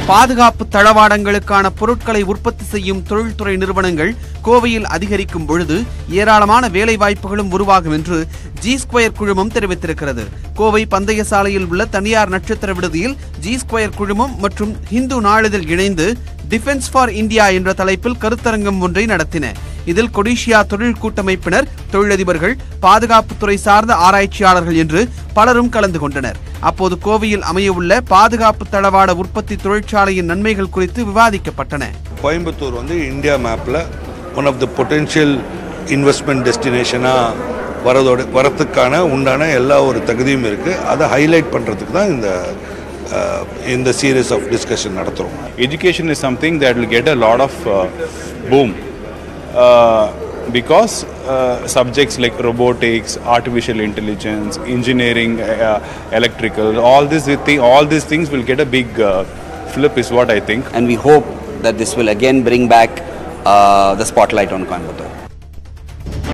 பாதுகாப்பு தளவாடங்களுக்கான பொருட்களை உற்பத்தி செய்யும் தொழில்துறை நிறுவனங்கள் கோவையில் அதிகரிக்கும் பொழுது ஏராளமான வேலை வாய்ப்புகளும் உருவாகும் என்று ஜி ஸ்கொயர் குழுமம் தெரிவித்திருக்கிறது கோவை பந்தய சாலையில் உள்ள தனியார் நட்சத்திர விடுதியில் ஜி ஸ்கொயர் குழுமம் மற்றும் ஹிந்து நாளிதழ் இணைந்து டிஃபென்ஸ் ஃபார் இந்தியா என்ற தலைப்பில் கருத்தரங்கம் ஒன்றை நடத்தின இதில் கொடிஷியா தொழில் கூட்டமைப்பினர் தொழிலதிபர்கள் பாதுகாப்புத்துறை சார்ந்த ஆராய்ச்சியாளர்கள் என்று பலரும் கலந்து கொண்டனர் அப்போது கோவையில் அமையவுள்ள பாதுகாப்பு தளவாட உற்பத்தி தொழிற்சாலையின் நன்மைகள் குறித்து விவாதிக்கப்பட்டன கோயம்புத்தூர் வந்து இந்தியா மேப்பில் one of the potential investment டெஸ்டினேஷனாக வரதோட வரத்துக்கான உண்டான எல்லா ஒரு தகுதியும் இருக்குது அதை ஹைலைட் பண்ணுறதுக்கு தான் இந்த அஹ், இந்த சீரீஸ் ஆஃப் டிஸ்கஷன் நடத்துகிறோம் education is something that will get a lot of uh, boom uh, because uh, subjects like robotics, artificial intelligence, engineering, uh, electrical, all this with the, all these things will get a big uh, flip is what I think. and we hope that this will again bring back uh, the spotlight on Coimbatore.